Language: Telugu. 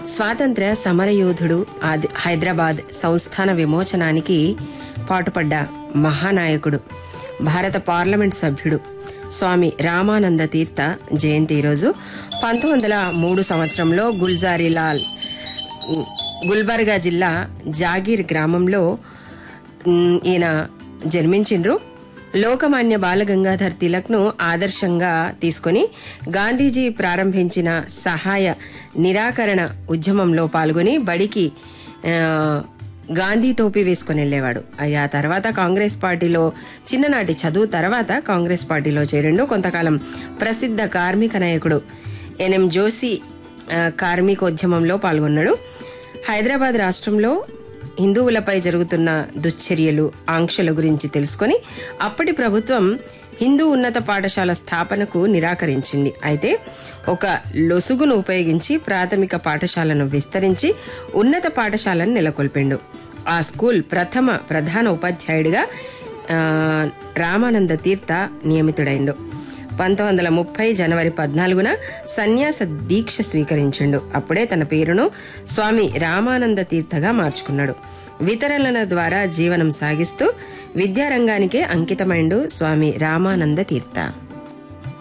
స్వాతంత్ర్య సమరయోధుడు ఆది హైదరాబాద్ సంస్థాన విమోచనానికి పాటుపడ్డ మహానాయకుడు భారత పార్లమెంట్ సభ్యుడు స్వామి రామానంద తీర్థ జయంతి ఈరోజు పంతొమ్మిది వందల మూడు సంవత్సరంలో గుల్జారీలాల్ గుల్బర్గా జిల్లా జాగీర్ గ్రామంలో ఉమ్, ఈయన జన్మించిండ్రు లోకమాన్య బాలగంగాధర్ తిలక్ను ఆదర్శంగా తీసుకొని గాంధీజీ ప్రారంభించిన సహాయ నిరాకరణ ఉద్యమంలో పాల్గొని బడికి ఆ, గాంధీ టోపీ వేసుకొని వెళ్ళేవాడు అయ్యా తర్వాత కాంగ్రెస్ పార్టీలో చిన్ననాటి చదువు తర్వాత కాంగ్రెస్ పార్టీలో చేరిండు కొంతకాలం ప్రసిద్ధ కార్మిక నాయకుడు ఎన్ఎం జోషి ఆ, కార్మికోద్యమంలో పాల్గొన్నాడు హైదరాబాద్ రాష్ట్రంలో హిందువులపై జరుగుతున్న దుశ్చర్యలు ఆంక్షల గురించి తెలుసుకొని అప్పటి ప్రభుత్వం హిందూ ఉన్నత పాఠశాల స్థాపనకు నిరాకరించింది అయితే ఒక లొసుగును ఉపయోగించి ప్రాథమిక పాఠశాలను విస్తరించి ఉన్నత పాఠశాలను నెలకొల్పిండు ఆ స్కూల్ ప్రథమ ప్రధాన ఉపాధ్యాయుడిగా ఆ, రామానంద తీర్థ నియమితుడైండు పంతొమ్మిది వందల ముప్పై జనవరి పద్నాలుగున సన్యాస దీక్ష స్వీకరించిండు అప్పుడే తన పేరును స్వామి రామానంద తీర్థగా మార్చుకున్నాడు వితరణల ద్వారా జీవనం సాగిస్తూ విద్యారంగానికే అంకితమైండు స్వామి రామానంద తీర్థ